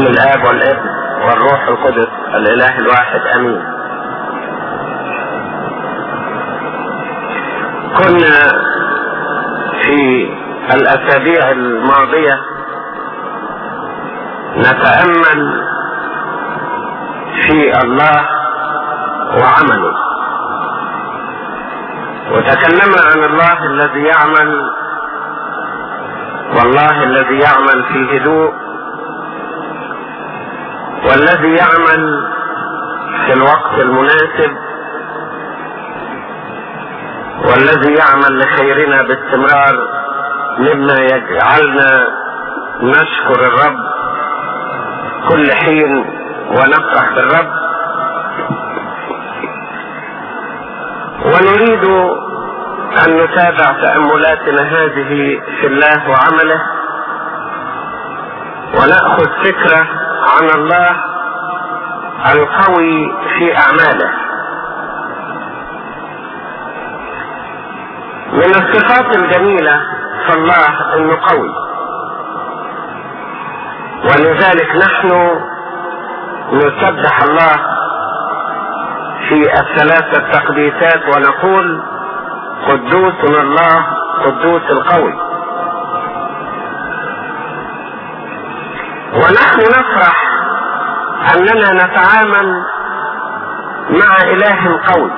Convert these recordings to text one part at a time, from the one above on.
باسم الاب والابن والروح القدس الاله الواحد امين كنا في الاسابيع الماضيه نتامل في الله وعمله وتكلمنا عن الله الذي يعمل والله الذي يعمل في هدوء والذي يعمل في الوقت المناسب والذي يعمل لخيرنا باستمرار مما يجعلنا نشكر الرب كل حين ونفرح بالرب ونريد ان نتابع تاملاتنا هذه في الله وعمله وناخذ فكره عن الله القوي في اعماله من الصفات الجميله في الله انه قوي ولذلك نحن نسبح الله في الثلاثة التقديسات ونقول قدوس الله قدوس القوي ونحن نفرح اننا نتعامل مع اله قوي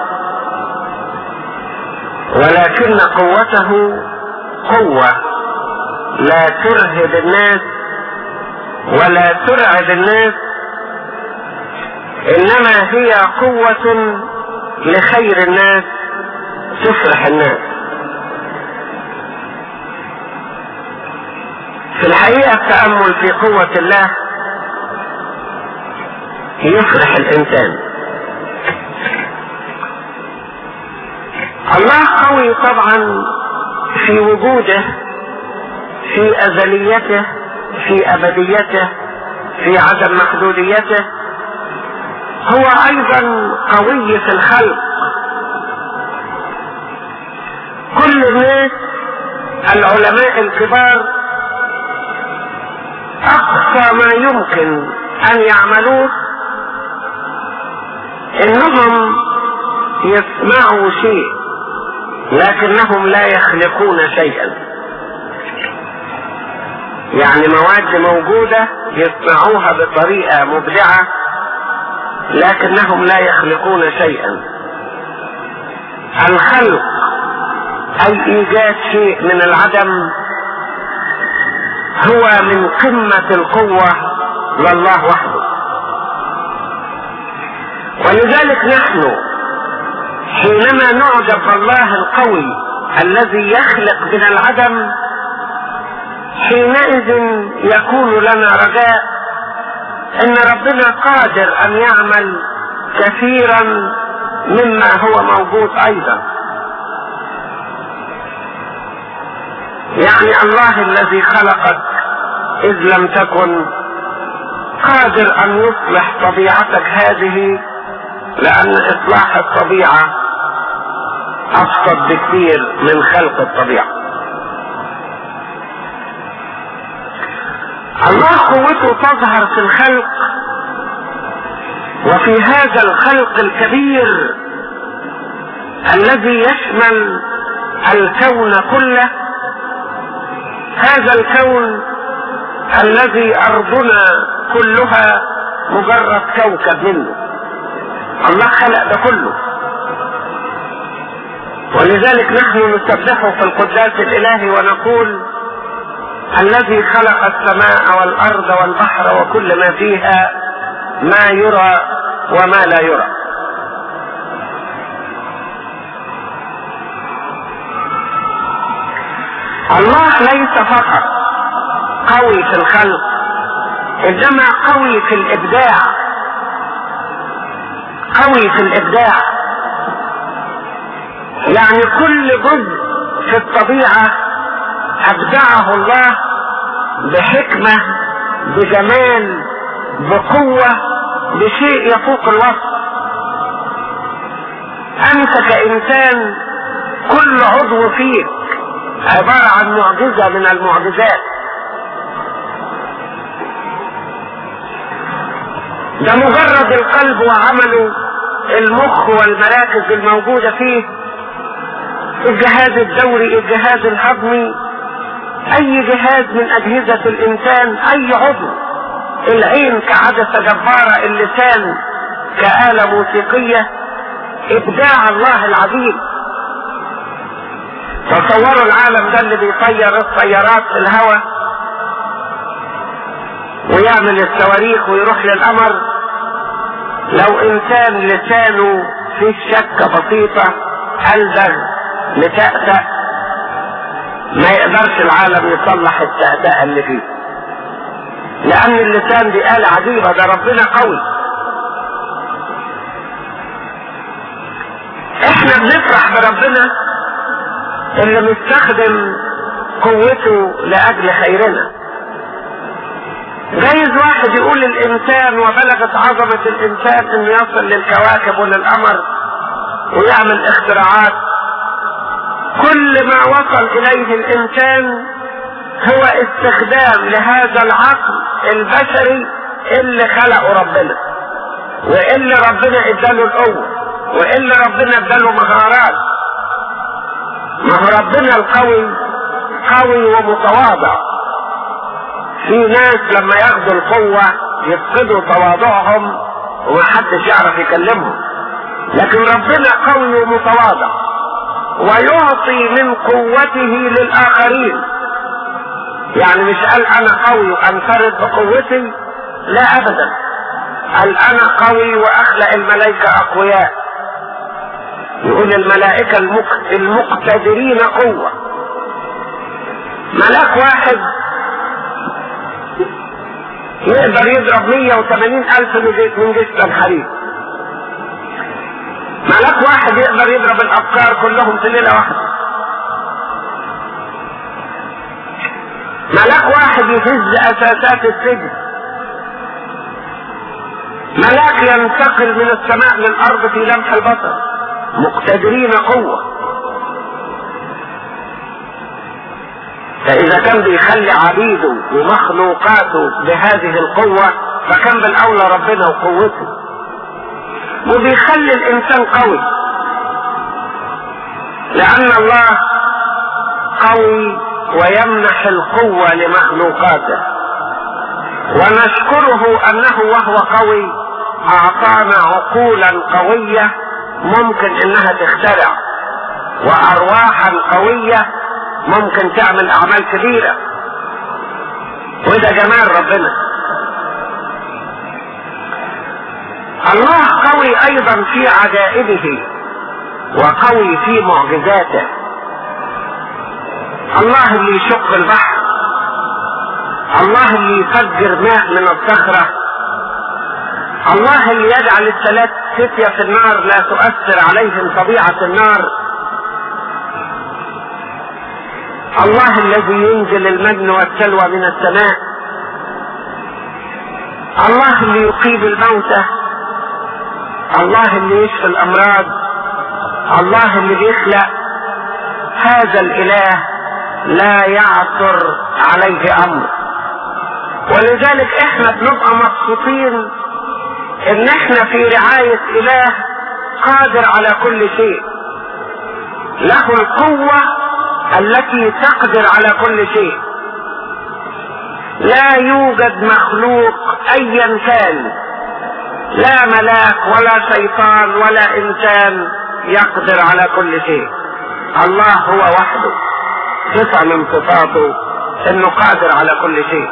ولكن قوته قوة لا ترهب الناس ولا ترعب الناس انما هي قوة لخير الناس تفرح الناس في الحقيقة التأمل في قوة الله يفرح الإنسان الله قوي طبعا في وجوده في أزليته في أبديته في عدم محدوديته هو أيضا قوي في الخلق كل الناس العلماء الكبار اقصى ما يمكن ان يعملوه انهم يصنعوا شيء لكنهم لا يخلقون شيئا يعني مواد موجودة يصنعوها بطريقة مبدعة لكنهم لا يخلقون شيئا الخلق اي ايجاد شيء من العدم هو من قمة القوة لله وحده ولذلك نحن حينما نعجب بالله القوي الذي يخلق من العدم حينئذ يكون لنا رجاء ان ربنا قادر ان يعمل كثيرا مما هو موجود ايضا يعني الله الذي خلقك اذ لم تكن قادر ان يصلح طبيعتك هذه لان اصلاح الطبيعة ابسط بكثير من خلق الطبيعة الله قوته تظهر في الخلق وفي هذا الخلق الكبير الذي يشمل الكون كله هذا الكون الذي ارضنا كلها مجرد كوكب منه الله خلق ده كله ولذلك نحن نسبحه في القداس الالهي ونقول الذي خلق السماء والارض والبحر وكل ما فيها ما يرى وما لا يرى الله ليس فقط قوي في الخلق انما قوي في الابداع قوي في الابداع يعني كل جزء في الطبيعة ابدعه الله بحكمة بجمال بقوة بشيء يفوق الوصف انت كانسان كل عضو فيك عبارة عن معجزة من المعجزات ده مجرد القلب وعمله المخ والمراكز الموجودة فيه الجهاز الدوري الجهاز الهضمي اي جهاز من اجهزة الانسان اي عضو العين كعدسة جبارة اللسان كآلة موسيقية ابداع الله العظيم تصوروا العالم ده اللي بيطير الطيارات في الهواء ويعمل الصواريخ ويروح للقمر لو انسان لسانه فيه شكة بسيطة ألدغ متأتأ ما يقدرش العالم يصلح التأتأة اللي فيه لأن اللسان دي آلة عجيبة ده ربنا قوي احنا بنفرح بربنا اللي مستخدم قوته لأجل خيرنا جايز واحد يقول الانسان وبلغت عظمة الانسان انه يصل للكواكب وللقمر ويعمل اختراعات كل ما وصل اليه الانسان هو استخدام لهذا العقل البشري اللي خلقه ربنا واللي ربنا اداله القوة واللي ربنا اداله مهارات ما هو ربنا القوي قوي ومتواضع في ناس لما ياخدوا القوة يفقدوا تواضعهم ومحدش يعرف يكلمهم لكن ربنا قوي ومتواضع ويعطي من قوته للآخرين يعني مش قال أنا قوي وأنفرد بقوتي لا أبدا قال أنا قوي وأخلق الملائكة أقوياء يقول الملائكة المقتدرين قوة ملاك واحد يقدر يضرب 180 ألف من جسد الحريق ملاك واحد يقدر يضرب الأفكار كلهم في ليلة واحدة ملاك واحد يهز أساسات السجن ملاك ينتقل من السماء للأرض في لمح البصر مقتدرين قوة فإذا كان بيخلي عبيده ومخلوقاته بهذه القوة فكان بالأولى ربنا وقوته وبيخلي الإنسان قوي لأن الله قوي ويمنح القوة لمخلوقاته ونشكره أنه وهو قوي أعطانا عقولا قوية ممكن إنها تخترع وأرواحا قوية ممكن تعمل اعمال كبيرة وده جمال ربنا الله قوي ايضا في عجائبه وقوي في معجزاته الله اللي يشق البحر الله اللي يفجر ماء من الصخرة الله اللي يجعل الثلاث فتية في النار لا تؤثر عليهم طبيعة النار الله الذي ينزل المجن والسلوى من السماء الله اللي يقيم الموتى الله اللي يشفي الامراض الله اللي بيخلق هذا الاله لا يعثر عليه امر ولذلك احنا بنبقى مبسوطين ان احنا في رعاية اله قادر على كل شيء له القوة التي تقدر على كل شيء لا يوجد مخلوق ايا كان لا ملاك ولا شيطان ولا انسان يقدر على كل شيء الله هو وحده صفة من صفاته انه قادر على كل شيء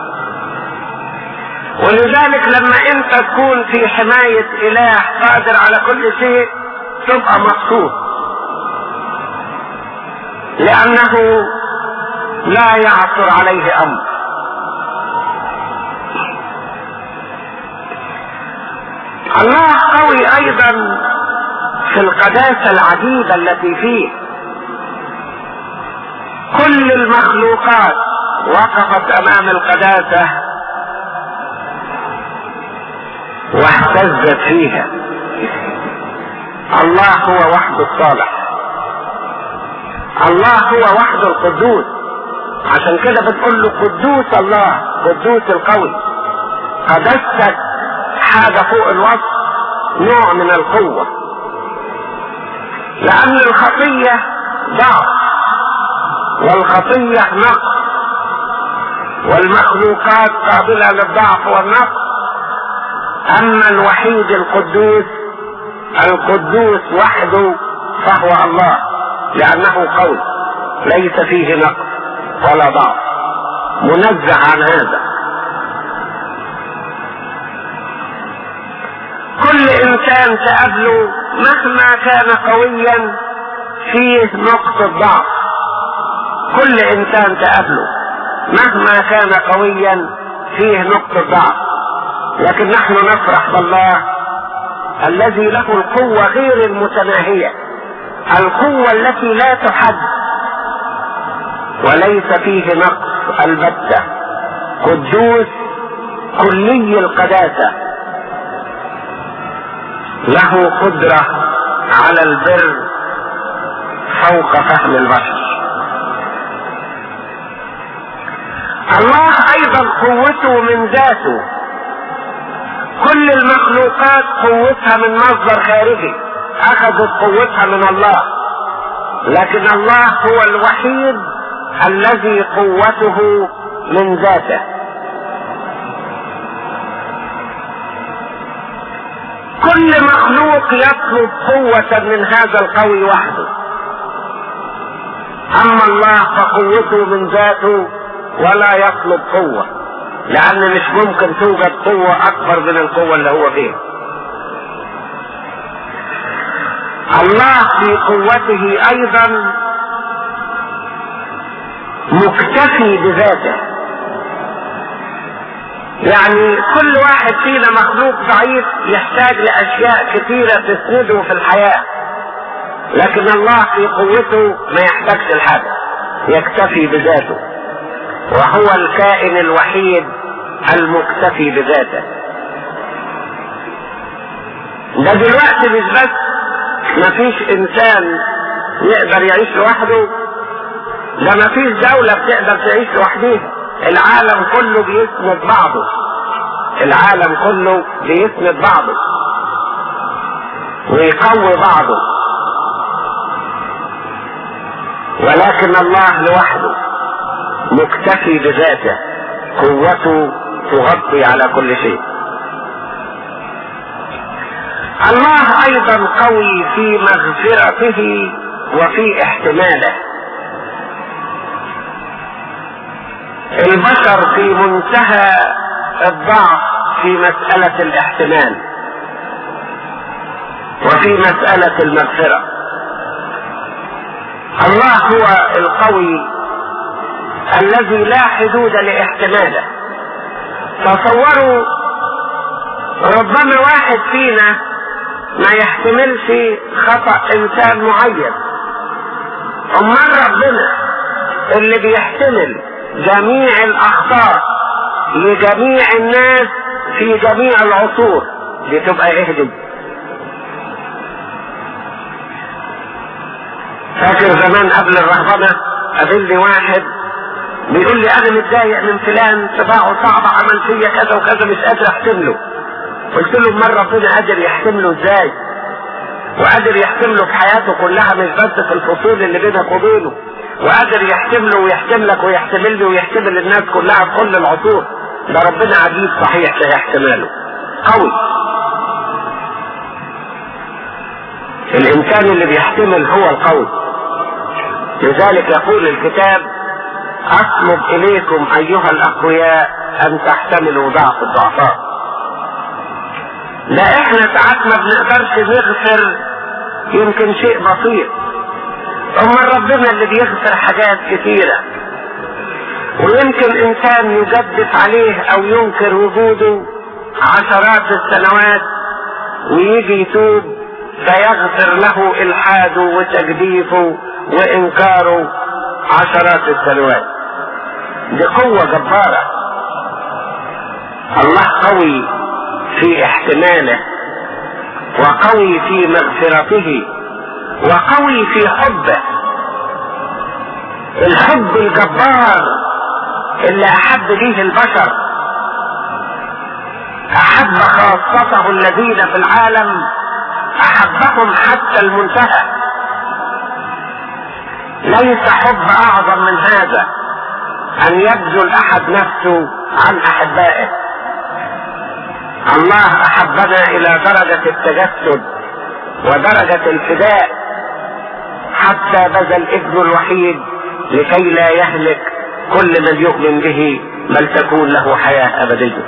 ولذلك لما انت تكون في حماية اله قادر على كل شيء تبقى مبسوط لانه لا يعثر عليه امر الله قوي ايضا في القداسة العجيبة التي فيه كل المخلوقات وقفت امام القداسة واهتزت فيها الله هو وحده الصالح الله هو وحده القدوس عشان كده بتقول له قدوس الله قدوس القوي قدستك حاجة فوق الوصف نوع من القوة لأن الخطية ضعف والخطية نقص والمخلوقات قابلة للضعف والنقص أما الوحيد القدوس القدوس وحده فهو الله لأنه قوي ليس فيه نقص ولا ضعف منزه عن هذا كل انسان تقابله مهما كان قويا فيه نقطة ضعف كل انسان تقابله مهما كان قويا فيه نقطة ضعف لكن نحن نفرح بالله الذي له القوة غير المتناهية القوة التي لا تحد وليس فيه نقص البتة قدوس كلي القداسة له قدرة على البر فوق فهم البشر الله ايضا قوته من ذاته كل المخلوقات قوتها من مصدر خارجي اخذت قوتها من الله لكن الله هو الوحيد الذي قوته من ذاته كل مخلوق يطلب قوة من هذا القوي وحده اما الله فقوته من ذاته ولا يطلب قوة لان مش ممكن توجد قوة اكبر من القوة اللي هو فيها الله في قوته ايضا مكتفي بذاته يعني كل واحد فينا مخلوق ضعيف يحتاج لاشياء كثيرة تسنده في الحياة لكن الله في قوته ما يحتاجش لحاجة يكتفي بذاته وهو الكائن الوحيد المكتفي بذاته ده دلوقتي مش بس مفيش انسان يقدر يعيش لوحده ده مفيش دولة بتقدر تعيش لوحديها العالم كله بيسند بعضه العالم كله بيسند بعضه ويقوي بعضه ولكن الله لوحده مكتفي بذاته قوته تغطي على كل شيء الله ايضا قوي في مغفرته وفي احتماله البشر في منتهى الضعف في مسألة الاحتمال وفي مسألة المغفرة الله هو القوي الذي لا حدود لاحتماله تصوروا ربما واحد فينا ما يحتملش خطأ انسان معين امال ربنا اللي بيحتمل جميع الاخطاء لجميع الناس في جميع العصور دي تبقى ايه دي فاكر زمان قبل الرهبنة قابلني واحد بيقول لي انا متضايق من فلان طباعه صعبة عمل فيا كذا وكذا مش قادر احتمله قلت له امال ربنا قادر يحتمله ازاي وقادر يحتمله في حياته كلها مش بس في الفصول اللي بينك وبينه وقادر يحتمله ويحتملك ويحتملني ويحتمل الناس كلها في كل العصور ده ربنا عجيب صحيح في احتماله قوي الانسان اللي بيحتمل هو القوي لذلك يقول الكتاب اطلب اليكم ايها الاقوياء ان تحتملوا ضعف الضعفاء لا احنا ساعات ما بنقدرش نغفر يمكن شيء بسيط اما ربنا اللي بيغفر حاجات كثيرة ويمكن انسان يجدف عليه او ينكر وجوده عشرات السنوات ويجي يتوب فيغفر له الحاده وتجديفه وانكاره عشرات السنوات دي قوة جبارة الله قوي في احتماله وقوي في مغفرته وقوي في حبه الحب الجبار اللي احب به البشر احب خاصته الذين في العالم احبهم حتى المنتهى ليس حب اعظم من هذا ان يبذل احد نفسه عن احبائه الله احبنا الى درجة التجسد ودرجة الفداء حتى بذل ابنه الوحيد لكي لا يهلك كل من يؤمن به بل تكون له حياة ابدية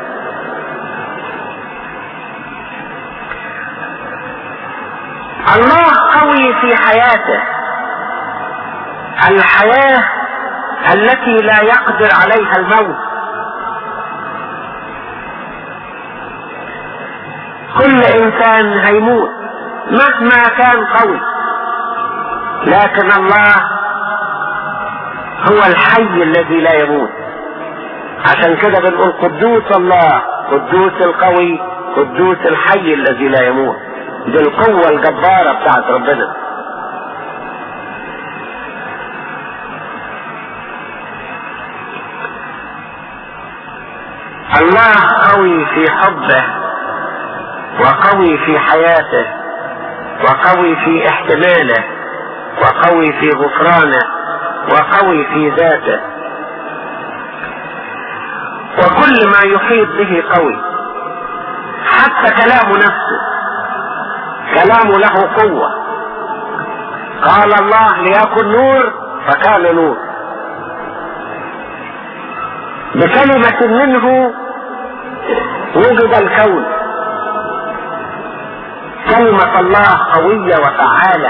الله قوي في حياته الحياة التي لا يقدر عليها الموت كل انسان هيموت مهما كان قوي لكن الله هو الحي الذي لا يموت عشان كده بنقول قدوس الله قدوس القوي قدوس الحي الذي لا يموت دي القوة الجبارة بتاعت ربنا الله قوي في حبه وقوي في حياته وقوي في احتماله وقوي في غفرانه وقوي في ذاته وكل ما يحيط به قوي حتى كلام نفسه كلامه له قوة قال الله ليكن نور فكان نور بكلمة منه وجد الكون كلمة الله قوية وفعالة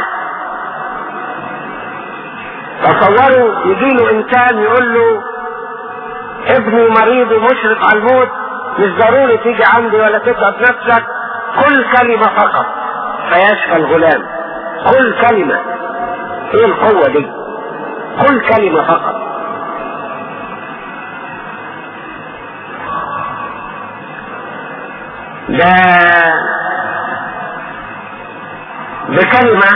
تصوروا يجي له انسان يقول له ابني مريض ومشرف على الموت مش ضروري تيجي عندي ولا تتعب نفسك كل كلمة فقط فيشفى الغلام كل كلمة ايه القوة دي كل كلمة فقط ده بكلمة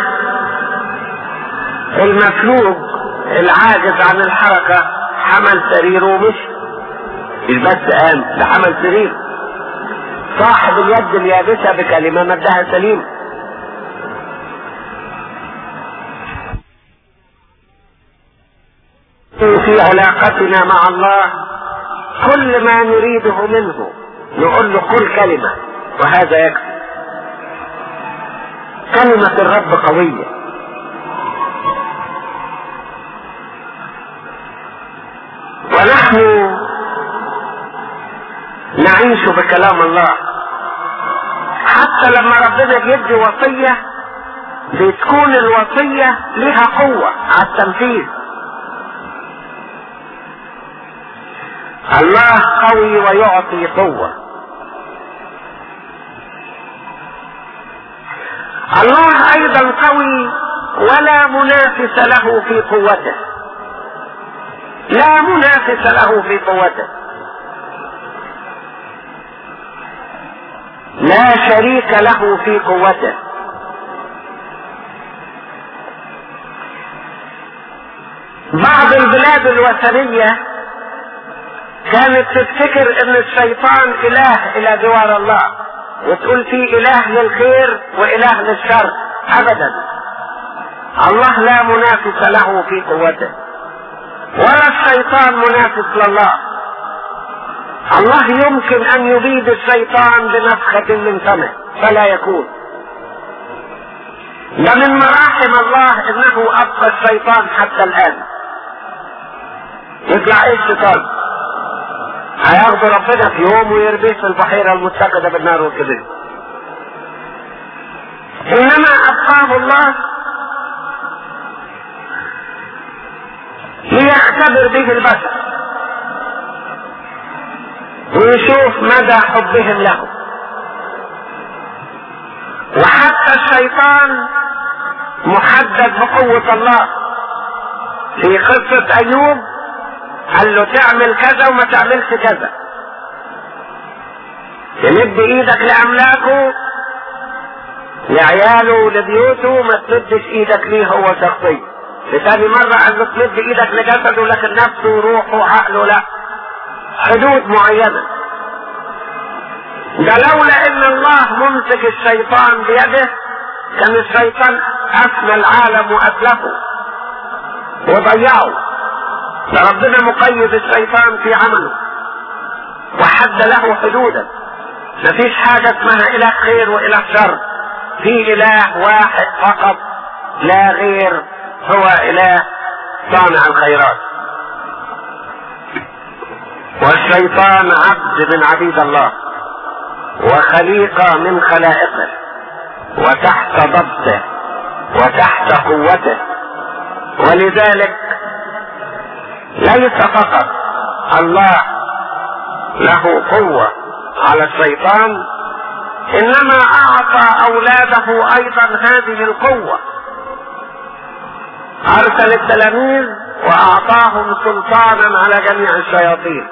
المفلوج العاجز عن الحركة حمل سريره ومشي مش بس قام ده حمل سرير صاحب اليد اليابسة بكلمة مدها سليم في علاقتنا مع الله كل ما نريده منه نقول له قل كلمة وهذا يكفي كلمة الرب قوية ونحن نعيش بكلام الله حتى لما ربنا بيدي وصية بتكون الوصية لها قوة على التنفيذ الله قوي ويعطي قوة الله ايضا قوي ولا منافس له في قوته لا منافس له في قوته لا شريك له في قوته بعض البلاد الوثنية كانت تفتكر ان الشيطان اله الى جوار الله وتقول في اله للخير واله للشر ابدا الله لا منافس له في قوته ولا الشيطان منافس لله الله يمكن ان يبيد الشيطان بنفخة من فمه فلا يكون ده من مراحم الله انه ابقى الشيطان حتى الان يطلع ايه الشيطان هياخده ربنا في يوم ويرميه في البحيرة المتقدة بالنار والكبريت انما ابقاه الله ليختبر به البشر ويشوف مدى حبهم له وحتى الشيطان محدد بقوة الله في قصة ايوب قال له تعمل كذا وما تعملش كذا تمد ايدك لاملاكه لعياله لبيوته ما تمدش ايدك ليه هو شخصيا لتاني مرة قال له تمد ايدك لجسده لكن نفسه وروحه وعقله لا حدود معينة ده لولا ان الله ممسك الشيطان بيده كان الشيطان افنى العالم واتلفه وضيعه ده ربنا مقيد الشيطان في عمله وحد له حدودا مفيش حاجة اسمها اله خير واله شر في اله واحد فقط لا غير هو اله صانع الخيرات والشيطان عبد من عبيد الله وخليقة من خلائقه وتحت ضبطه وتحت قوته ولذلك ليس فقط الله له قوة على الشيطان انما اعطى اولاده ايضا هذه القوة ارسل التلاميذ واعطاهم سلطانا على جميع الشياطين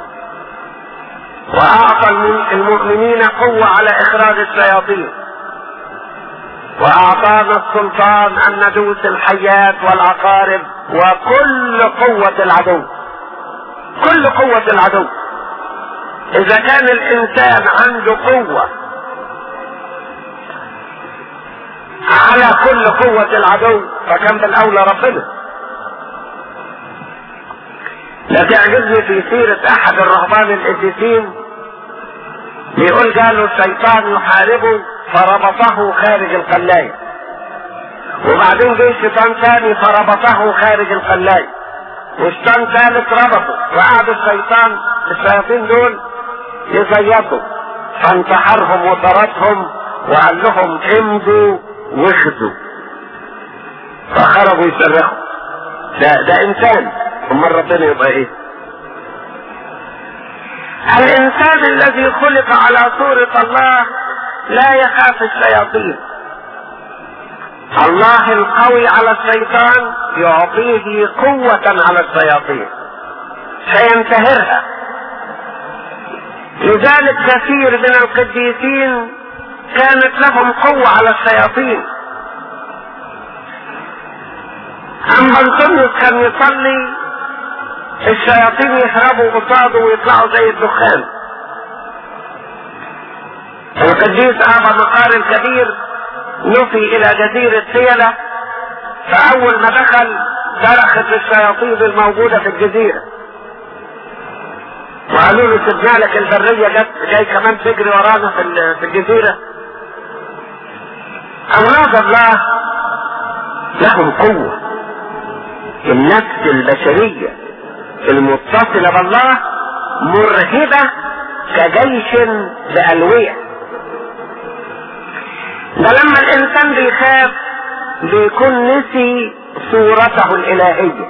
واعطى المؤمنين قوة على اخراج الشياطين واعطانا السلطان ان ندوس الحيات والعقارب وكل قوة العدو كل قوة العدو اذا كان الانسان عنده قوة على كل قوة العدو فكان بالاولى ربنا لا تعجبني في سيرة احد الرهبان القديسين بيقول قالوا الشيطان يحاربه فربطه خارج القلاية وبعدين جه شيطان ثاني فربطه خارج القلاية وشيطان ثالث ربطه وقعد الشيطان الشياطين دول يزيطوا فانتحرهم وطردهم وقال لهم امضوا واخدوا فخرجوا يصرخوا ده ده انسان امال ربنا يبقى ايه الانسان الذي خلق على صورة الله لا يخاف الشياطين الله القوي على الشيطان يعطيه قوة على الشياطين فينتهرها لذلك كثير من القديسين كانت لهم قوة على الشياطين أما أنطونيوس كان يصلي الشياطين يهربوا قصاده ويطلعوا زي الدخان القديس ابا مقار الكبير نفي الى جزيرة سيلة فاول ما دخل صرخت الشياطين الموجودة في الجزيرة وقالوا له سيبنا لك البرية جت جاي كمان تجري ورانا في في الجزيرة أولاد الله لهم قوة النفس البشرية المتصلة بالله مرهبة كجيش بألوية ده لما الإنسان بيخاف بيكون نسي صورته الإلهية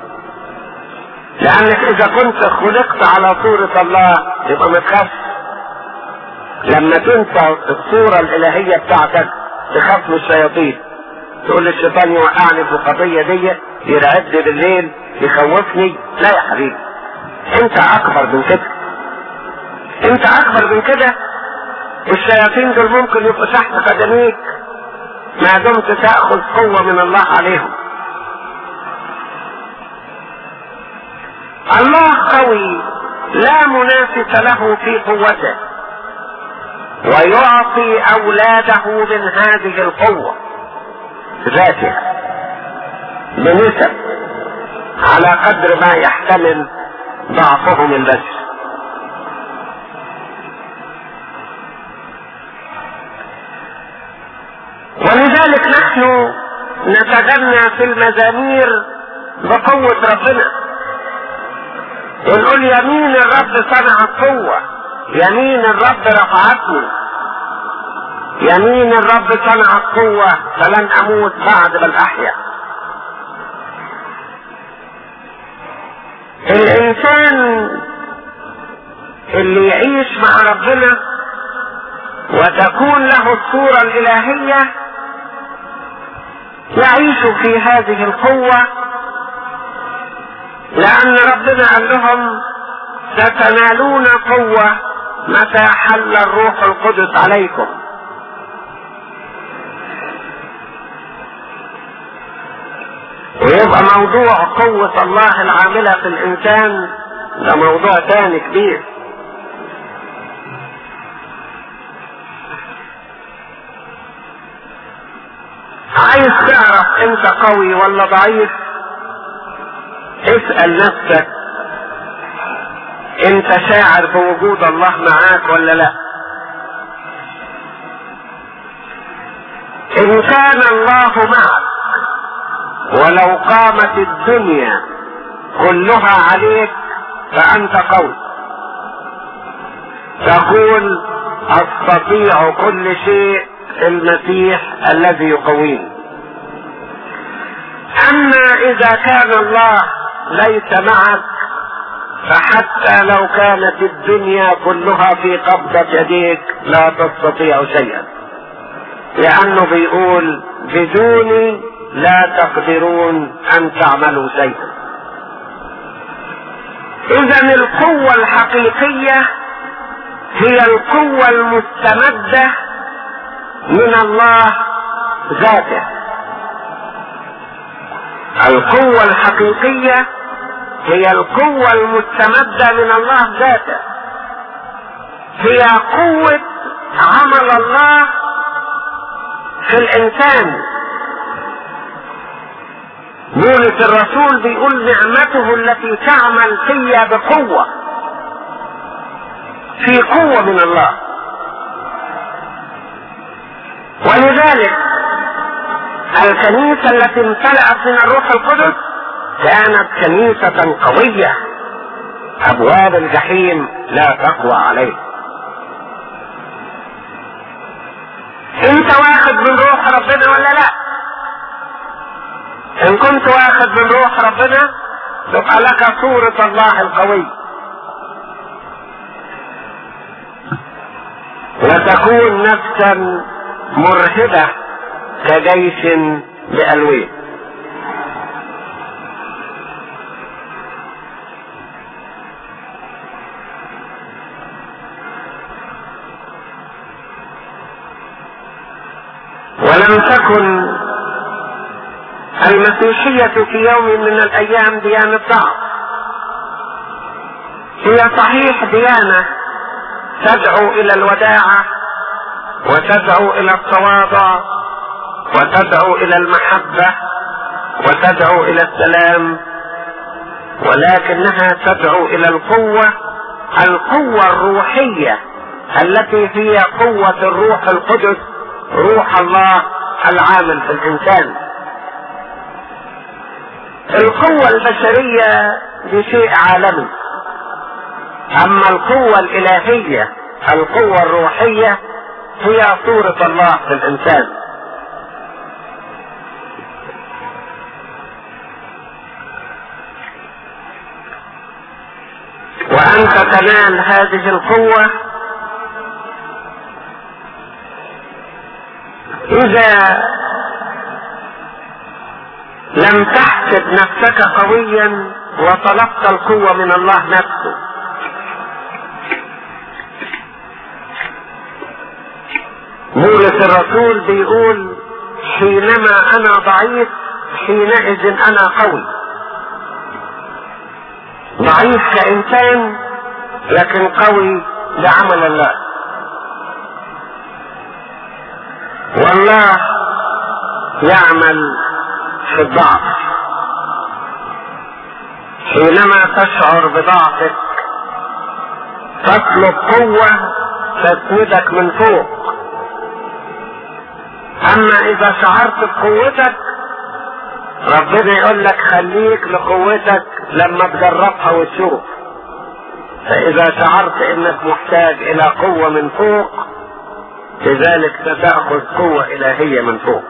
لأنك إذا كنت خلقت على صورة الله يبقى ما تخافش لما تنسى الصورة الإلهية بتاعتك تخاف من الشياطين تقول للشيطان يوقعني في القضية دي يرعبني بالليل يخوفني لا يا حبيبي انت اكبر من كده انت اكبر من كده الشياطين دول ممكن يبقوا تحت قدميك ما دمت تاخذ قوه من الله عليهم الله قوي لا منافس له في قوته ويعطي اولاده من هذه القوه ذاتها بنسب على قدر ما يحتمل ضعفهم البشر ولذلك نحن نتغنى في المزامير بقوة ربنا ونقول يمين الرب صنع القوة يمين الرب رفعتني يمين الرب صنع القوة فلن أموت بعد بل أحيا الإنسان اللي يعيش مع ربنا وتكون له الصورة الإلهية يعيش في هذه القوة لأن ربنا قال لهم ستنالون قوة متى حل الروح القدس عليكم ويبقى موضوع قوة الله العاملة في الإنسان ده موضوع تاني كبير عايز تعرف انت قوي ولا ضعيف اسأل نفسك انت شاعر بوجود الله معاك ولا لا ان كان الله معك ولو قامت الدنيا كلها عليك فانت قوي تقول استطيع كل شيء في المسيح الذي يقويني اما اذا كان الله ليس معك فحتى لو كانت الدنيا كلها في قبضة يديك لا تستطيع شيئا لانه بيقول بدوني لا تقدرون ان تعملوا شيئا اذا القوة الحقيقية هي القوة المستمدة من الله ذاته القوة الحقيقية هي القوة المستمدة من الله ذاته هي قوة عمل الله في الإنسان بولس الرسول بيقول نعمته التي تعمل فيا بقوة في قوة من الله ولذلك الكنيسة التي امتلأت من الروح القدس كانت كنيسة قوية أبواب الجحيم لا تقوى عليه انت واخد من روح ربنا ولا لا ان كنت واخد من روح ربنا تبقى لك صورة الله القوي وتكون نفسا مرهبة كجيش بألويه ولم تكن المسيحية في يوم من الأيام ديانة ضعف هي صحيح ديانة تدعو إلى الوداعة وتدعو إلى التواضع وتدعو إلى المحبة وتدعو إلى السلام ولكنها تدعو إلى القوة القوة الروحية التي هي قوة الروح القدس روح الله العامل في الإنسان القوة البشرية دي شيء عالمي أما القوة الإلهية القوة الروحية هي صورة الله في الإنسان وأنت تنال هذه القوة إذا لم تحسب نفسك قويا وطلبت القوة من الله نفسه بولس الرسول بيقول حينما انا ضعيف حينئذ انا قوي ضعيف كانسان لكن قوي بعمل الله والله يعمل في الضعف حينما تشعر بضعفك تطلب قوة تسندك من فوق اما اذا شعرت بقوتك ربنا يقول لك خليك لقوتك لما تجربها وتشوف فاذا شعرت انك محتاج الى قوة من فوق لذلك ستأخذ قوة الهية من فوق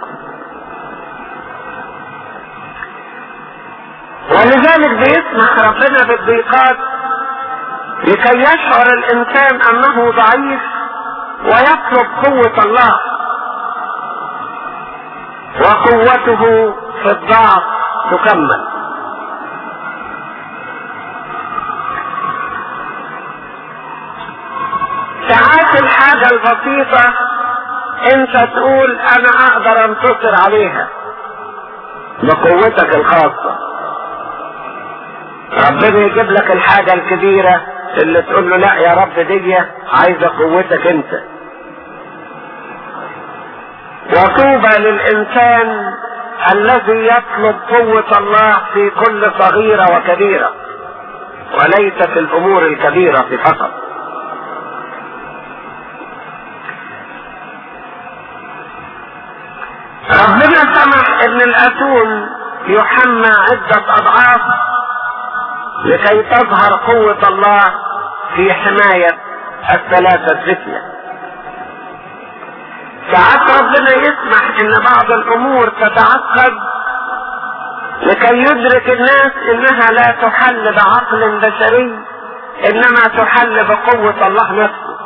ولذلك بيسمح ربنا بالضيقات لكي يشعر الانسان انه ضعيف ويطلب قوة الله وقوته في الضعف تكمل ساعات الحاجة البسيطة انت تقول انا اقدر انتصر عليها بقوتك الخاصة ربنا يجيب لك الحاجة الكبيرة اللي تقول له لا يا رب دي عايزة قوتك انت وطوبى للإنسان الذي يطلب قوة الله في كل صغيرة وكبيرة وليس في الامور الكبيرة فقط ربنا سمح ان الاتون يحمى عدة اضعاف لكي تظهر قوة الله في حماية الثلاثة فتية ساعات ربنا يسمح ان بعض الامور تتعقد لكي يدرك الناس انها لا تحل بعقل بشري انما تحل بقوة الله نفسه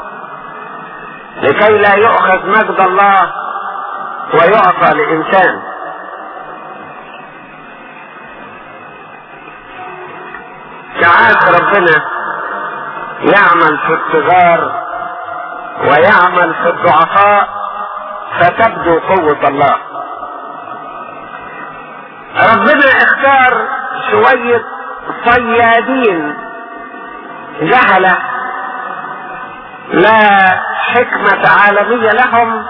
لكي لا يؤخذ مجد الله ويعطى لإنسان ساعات ربنا يعمل في الصغار ويعمل في الضعفاء فتبدو قوة الله ربنا اختار شوية صيادين جهلة لا حكمة عالمية لهم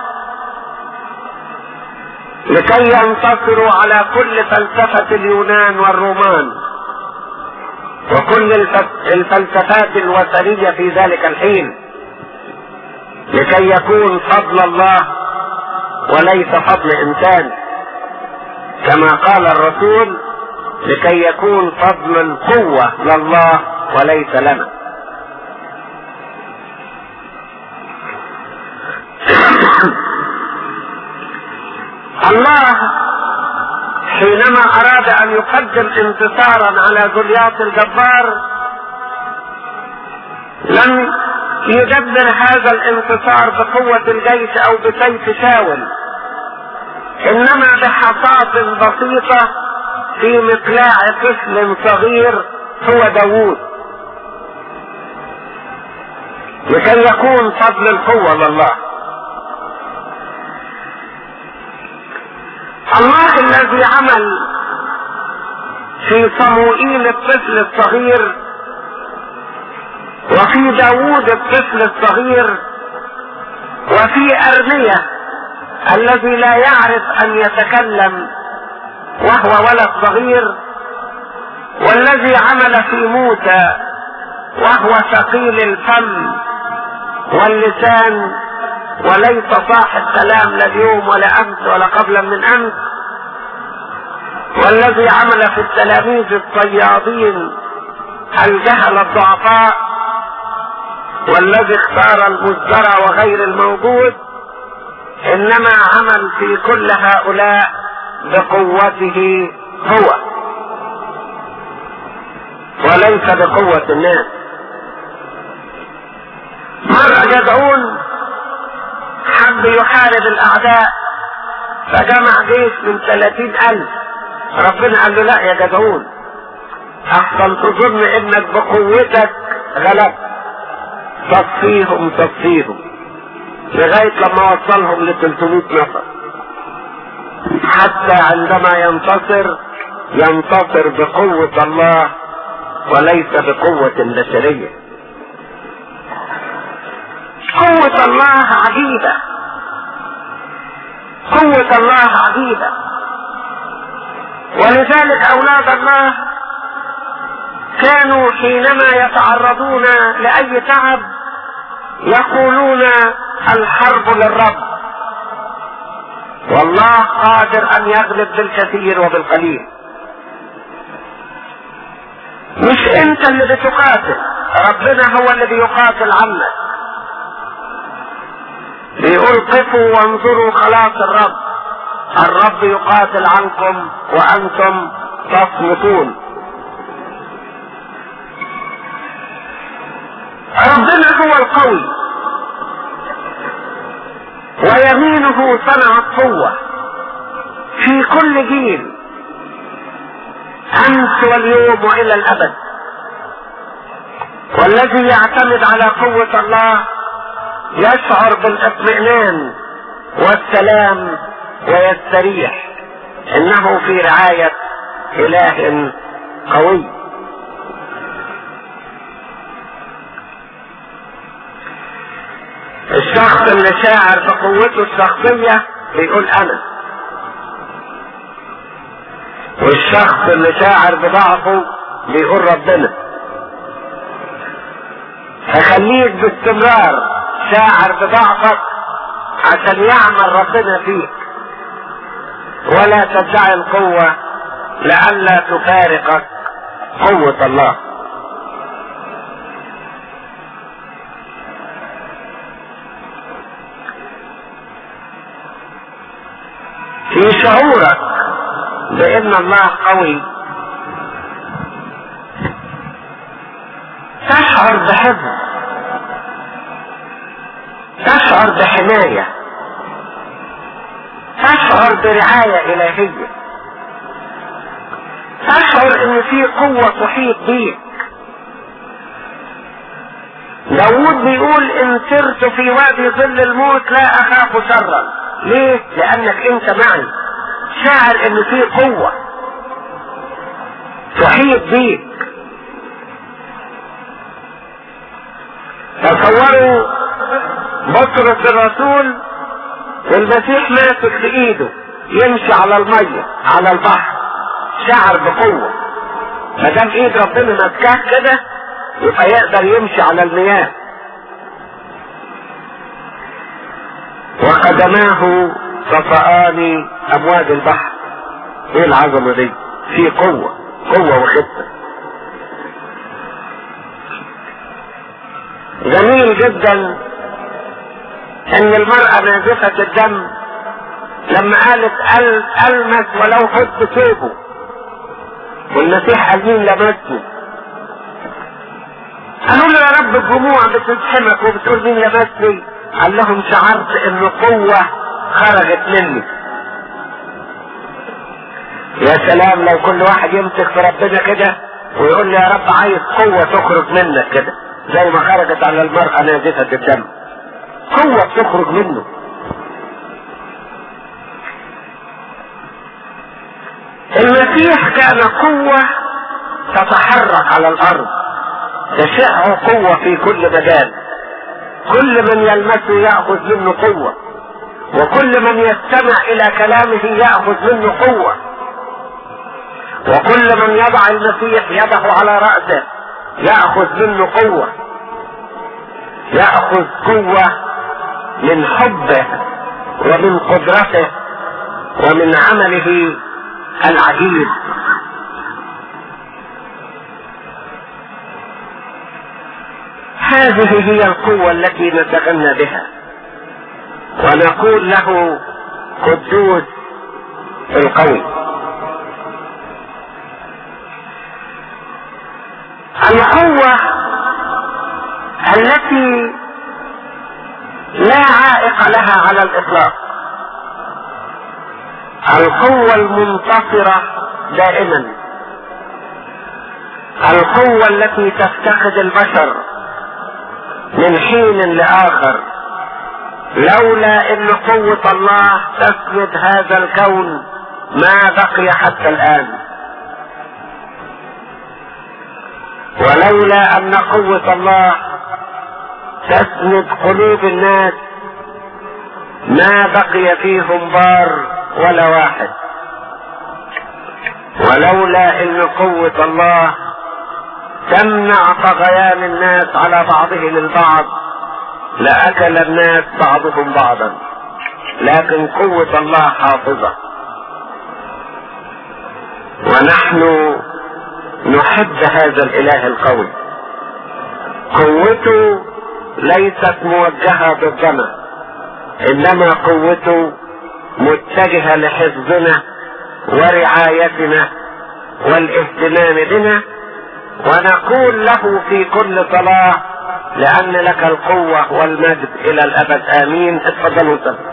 لكي ينتصروا على كل فلسفة اليونان والرومان وكل الفلسفات الوثنية في ذلك الحين لكي يكون فضل الله وليس فضل انسان كما قال الرسول لكي يكون فضل القوة لله وليس لنا الله حينما اراد ان يقدم انتصارا على جولياط الجبار لم يدبر هذا الانتصار بقوة الجيش او بسيف شاول انما بحصاة بسيطة في مقلاع طفل صغير هو داوود لكي يكون فضل القوة لله الله الذي عمل في صموئيل الطفل الصغير وفي داوود الطفل الصغير وفي أرمية الذي لا يعرف أن يتكلم وهو ولد صغير والذي عمل في موسى وهو ثقيل الفم واللسان وليس صاحب كلام لا اليوم ولا امس ولا قبل من امس والذي عمل في التلاميذ الصيادين الجهل الضعفاء والذي اختار المزدرى وغير الموجود انما عمل في كل هؤلاء بقوته هو وليس بقوة الناس مرة جدعون حب يحارب الاعداء فجمع جيش من ثلاثين الف ربنا قال له لا يا جدعون احسن تظن انك بقوتك غلبت صفيهم صفيهم لغاية لما وصلهم ل 300 نفر حتى عندما ينتصر ينتصر بقوة الله وليس بقوة بشرية قوة الله عجيبة قوة الله عجيبة ولذلك أولاد الله كانوا حينما يتعرضون لأي تعب يقولون الحرب للرب والله قادر أن يغلب بالكثير وبالقليل مش انت اللي بتقاتل ربنا هو اللي بيقاتل عنك بيقول قفوا وانظروا خلاص الرب الرب يقاتل عنكم وانتم تصمتون ربنا هو القوي ويمينه صنعت قوة في كل جيل امس واليوم والى الابد والذي يعتمد على قوة الله يشعر بالاطمئنان والسلام ويستريح انه في رعاية اله قوي الشخص اللي شاعر بقوته الشخصية بيقول انا والشخص اللي شاعر بضعفه بيقول ربنا فخليك باستمرار شاعر بضعفك عشان يعمل ربنا فيك ولا تدعي القوة لئلا تفارقك قوة الله في شعورك بان الله قوي تشعر بحفظ تشعر بحماية تشعر برعاية إلهية تشعر ان في قوة تحيط بيك داود بيقول ان سرت في وادي ظل الموت لا اخاف شرا ليه لانك انت معي شاعر ان في قوة تحيط بيك تصوروا بطرس الرسول والمسيح ماسك في ايده يمشي على المية على البحر شعر بقوة ما دام ايد ربنا ماسكاه كده يبقى يقدر يمشي على المياه وقدماه تطآن امواج البحر ايه العظمة دي في قوة قوة وخفة جميل جدا ان المرأة نازفة الدم لما قالت أل ألمس ولو حط ثوبه والمسيح قال مين لمسني قالوا له يا رب الجموع بتزحمك وبتقول مين لمسني قال لهم شعرت ان قوة خرجت مني يا سلام لو كل واحد يمسك في ربنا كده ويقول لي يا رب عايز قوة تخرج منك كده زي ما خرجت على المرأة نازفة الدم قوة تخرج منه المسيح كان قوة تتحرك على الأرض تشع قوة في كل مجال كل من يلمسه يأخذ منه قوة وكل من يستمع إلى كلامه يأخذ منه قوة وكل من يضع المسيح يده على رأسه يأخذ منه قوة يأخذ قوة من حبه ومن قدرته ومن عمله العجيب هذه هي القوة التي نتغنى بها ونقول له قدوس القوي القوة التي لا عائق لها على الاطلاق القوة المنتصرة دائما القوة التي تفتقد البشر من حين لاخر لولا ان قوة الله تسند هذا الكون ما بقي حتى الان ولولا ان قوة الله تسند قلوب الناس ما بقي فيهم بار ولا واحد ولولا ان قوة الله تمنع طغيان الناس على بعضهم البعض لأكل الناس بعضهم بعضا لكن قوة الله حافظة ونحن نحب هذا الاله القوي قوته ليست موجهة ضدنا انما قوته متجهة لحفظنا ورعايتنا والاهتمام بنا ونقول له في كل صلاة لأن لك القوة والمجد إلى الأبد آمين اتفضلوا